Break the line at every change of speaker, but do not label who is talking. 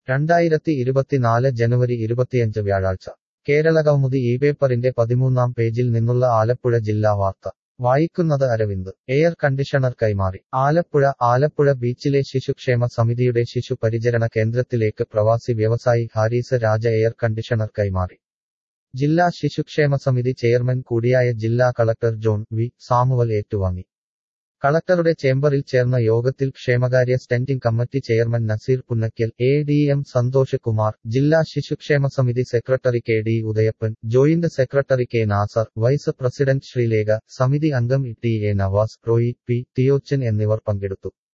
രണ്ടായിരത്തി ഇരുപത്തിനാല് ജനുവരി ഇരുപത്തിയഞ്ച് വ്യാഴാഴ്ച കേരളകൗമുദി ഈ പേപ്പറിന്റെ പതിമൂന്നാം പേജിൽ നിന്നുള്ള ആലപ്പുഴ ജില്ലാ വാർത്ത വായിക്കുന്നത് അരവിന്ദ് എയർ കണ്ടീഷണർ കൈമാറി ആലപ്പുഴ ആലപ്പുഴ ബീച്ചിലെ ശിശുക്ഷേമ സമിതിയുടെ ശിശു പരിചരണ കേന്ദ്രത്തിലേക്ക് പ്രവാസി വ്യവസായി ഹാരീസ് രാജ എയർ കണ്ടീഷണർ കൈമാറി ജില്ലാ ശിശുക്ഷേമ സമിതി ചെയർമാൻ കൂടിയായ ജില്ലാ കളക്ടർ ജോൺ വി സാമുവൽ ഏറ്റുവാങ്ങി കളക്ടറുടെ ചേംബറിൽ ചേർന്ന യോഗത്തിൽ ക്ഷേമകാര്യ standing committee chairman Naseer Punnackal A D M Santhosh Kumar ജില്ലാ ശിശുക്ഷേമ സമിതി secretary K D Udayappan joint secretary K Nasar vice president Sreelekha സമിതി അംഗം T A Navas Roy P Theochan എന്നിവർ പങ്കെടുത്തു